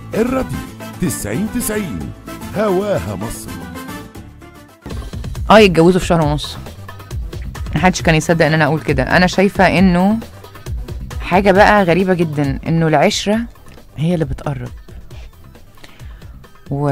الراديو 90 90 هواها مصر اه يتجوزوا في شهر ونص محدش كان يصدق ان انا اقول كده انا شايفه انه حاجه بقى غريبه جدا انه العشره هي اللي بتقرب و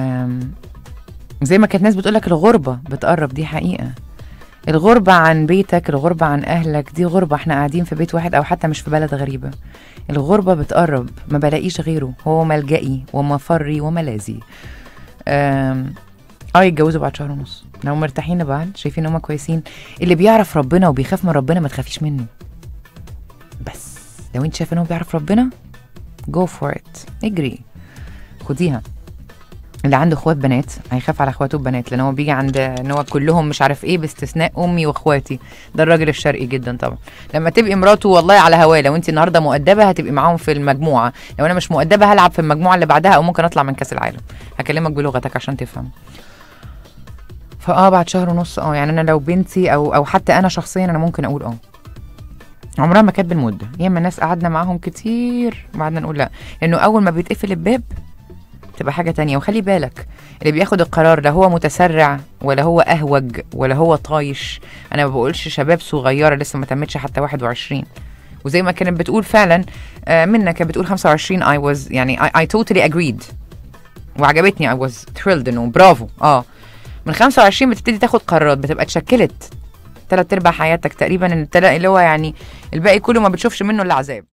زي ما كانت ناس بتقولك الغربه بتقرب دي حقيقه الغربة عن بيتك الغربة عن أهلك دي غربة احنا قاعدين في بيت واحد أو حتى مش في بلد غريبة الغربة بتقرب ما بلاقيش غيره هو ملجئي ومفري وملاذي أم، اه يتجوزوا بعد شهر ونص لو مرتاحين لبعض شايفين هما كويسين اللي بيعرف ربنا وبيخاف من ربنا ما تخافيش منه بس لو انت شايف ان هو بيعرف ربنا جو فور ات اجري خديها اللي عنده اخوات بنات هيخاف على اخواته البنات لان هو بيجي عند ان هو كلهم مش عارف ايه باستثناء امي واخواتي ده الراجل الشرقي جدا طبعا لما تبقي مراته والله على هواه لو انت النهارده مؤدبه هتبقي معاهم في المجموعه لو انا مش مؤدبه هلعب في المجموعه اللي بعدها او ممكن اطلع من كاس العالم هكلمك بلغتك عشان تفهم فاه بعد شهر ونص اه يعني انا لو بنتي او او حتى انا شخصيا انا ممكن اقول اه عمرها ما كانت بالمده ياما ناس قعدنا معاهم كتير وبعدنا نقول لا لانه اول ما بيتقفل الباب تبقى حاجه تانية وخلي بالك اللي بياخد القرار لا هو متسرع ولا هو اهوج ولا هو طايش انا ما بقولش شباب صغيره لسه ما تمتش حتى 21 وزي ما كانت بتقول فعلا آه، منى كانت بتقول 25 I was يعني I, I totally agreed وعجبتني I was thrilled انه برافو اه من 25 بتبتدي تاخد قرارات بتبقى اتشكلت تلات ارباع حياتك تقريبا التلا- اللي هو يعني الباقي كله ما بتشوفش منه الا عذاب